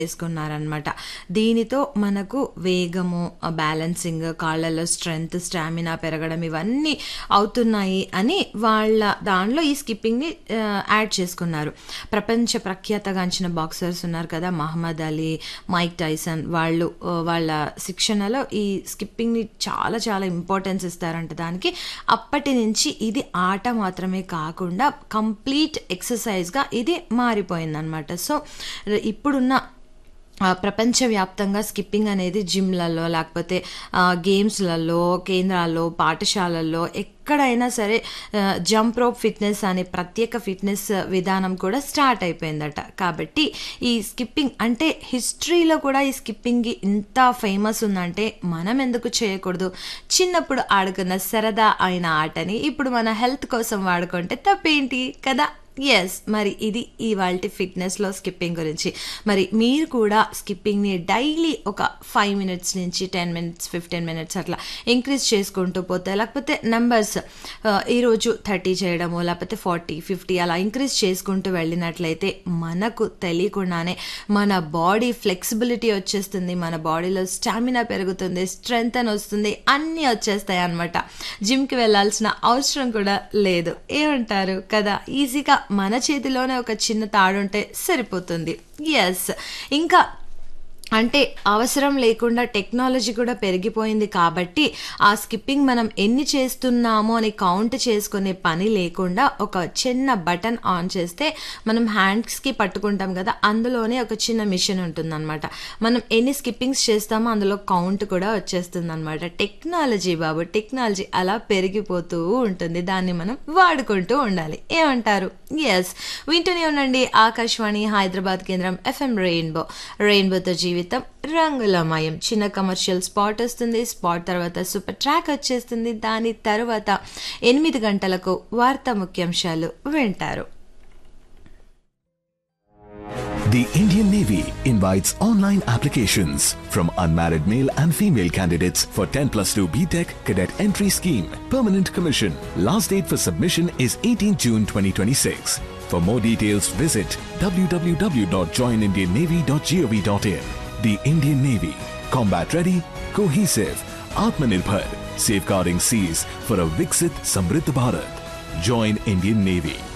చేసుకున్నారనమాట దీనితో మనకు వేగము బ్యాలెన్సింగ్ కాళ్ళలో స్ట్రెంగ్త్ స్టామినా పెరగడం ఇవన్నీ అవుతున్నాయి అని వాళ్ళ దానిలో ఈ స్కిప్పింగ్ని యాడ్ చేసుకున్నారు ప్రపంచ ప్రఖ్యాతగాంచిన బాక్సర్స్ ఉన్నారు కదా మహమ్మద్ అలీ మైక్ టైసన్ వాళ్ళు ఆ, వాళ్ళ శిక్షణలో ఈ స్కిప్పింగ్ని చాలా చాలా ఇంపార్టెన్స్ ఇస్తారంట దానికి అప్పటి నుంచి ఇది ఆట మాత్రమే కాకుండా కంప్లీట్ ఎక్సర్సైజ్గా ఇది మారిపోయిందనమాట సో ఇప్పుడున్న ఆ, ప్రపంచవ్యాప్తంగా స్కిప్పింగ్ అనేది జిమ్లలో లేకపోతే ఆ, గేమ్స్లలో కేంద్రాల్లో పాఠశాలల్లో ఎక్కడైనా సరే ఆ, జంప్ రోప్ ఫిట్నెస్ అనే ప్రత్యేక ఫిట్నెస్ విధానం కూడా స్టార్ట్ అయిపోయిందట కాబట్టి ఈ స్కిప్పింగ్ అంటే హిస్టరీలో కూడా ఈ స్కిప్పింగ్ ఇంత ఫేమస్ ఉందంటే మనం ఎందుకు చేయకూడదు చిన్నప్పుడు ఆడుకున్న సరదా అయిన ఆటని ఇప్పుడు మన హెల్త్ కోసం వాడుకుంటే తప్పేంటి కదా ఎస్ మరి ఇది ఇవాళ ఫిట్నెస్లో స్కిప్పింగ్ గురించి మరి మీరు కూడా స్కిప్పింగ్ని డైలీ ఒక ఫైవ్ మినిట్స్ నుంచి టెన్ మినిట్స్ ఫిఫ్టీన్ మినిట్స్ అట్లా ఇంక్రీజ్ చేసుకుంటూ పోతే లేకపోతే నెంబర్స్ ఈరోజు థర్టీ చేయడము లేకపోతే ఫార్టీ ఫిఫ్టీ అలా ఇంక్రీజ్ చేసుకుంటూ వెళ్ళినట్లయితే మనకు తెలియకుండానే మన బాడీ ఫ్లెక్సిబిలిటీ వచ్చేస్తుంది మన బాడీలో స్టామినా పెరుగుతుంది స్ట్రెంగ్త్ అని వస్తుంది అన్నీ వచ్చేస్తాయి అనమాట జిమ్కి వెళ్ళాల్సిన అవసరం కూడా లేదు ఏమంటారు కదా ఈజీగా మన చేతిలోనే ఒక చిన్న తాడుంటే సరిపోతుంది ఎస్ ఇంకా అంటే అవసరం లేకుండా టెక్నాలజీ కూడా పెరిగిపోయింది కాబట్టి ఆ స్కిప్పింగ్ మనం ఎన్ని చేస్తున్నామో అని కౌంట్ చేసుకునే పని లేకుండా ఒక చిన్న బటన్ ఆన్ చేస్తే మనం హ్యాండ్స్కి పట్టుకుంటాం కదా అందులోనే ఒక చిన్న మిషన్ ఉంటుందన్నమాట మనం ఎన్ని స్కిప్పింగ్స్ చేస్తామో అందులో కౌంట్ కూడా వచ్చేస్తుంది అనమాట టెక్నాలజీ బాబు టెక్నాలజీ అలా పెరిగిపోతూ ఉంటుంది దాన్ని మనం వాడుకుంటూ ఉండాలి ఏమంటారు ఎస్ వింటూనే ఉండండి ఆకాశవాణి హైదరాబాద్ కేంద్రం ఎఫ్ఎం రెయిన్బో రెయిన్బోతో జీవితం రంగులమయం చిన్న కమర్షియల్ స్పాట్ వస్తుంది స్పాట్ తర్వాత సూపర్ ట్రాక్ వచ్చేస్తుంది దాని తర్వాత ఎనిమిది గంటలకు వార్తా ముఖ్యాంశాలు వింటారు The Indian Navy invites online applications from unmarried male and female candidates for 10 plus 2 BTEC cadet entry scheme. Permanent commission. Last date for submission is 18 June 2026. For more details, visit www.joinindiannavy.gov.in. The Indian Navy. Combat ready, cohesive, Atmanirbhar, safeguarding seas for a Viksit Samriddh Bharat. Join Indian Navy.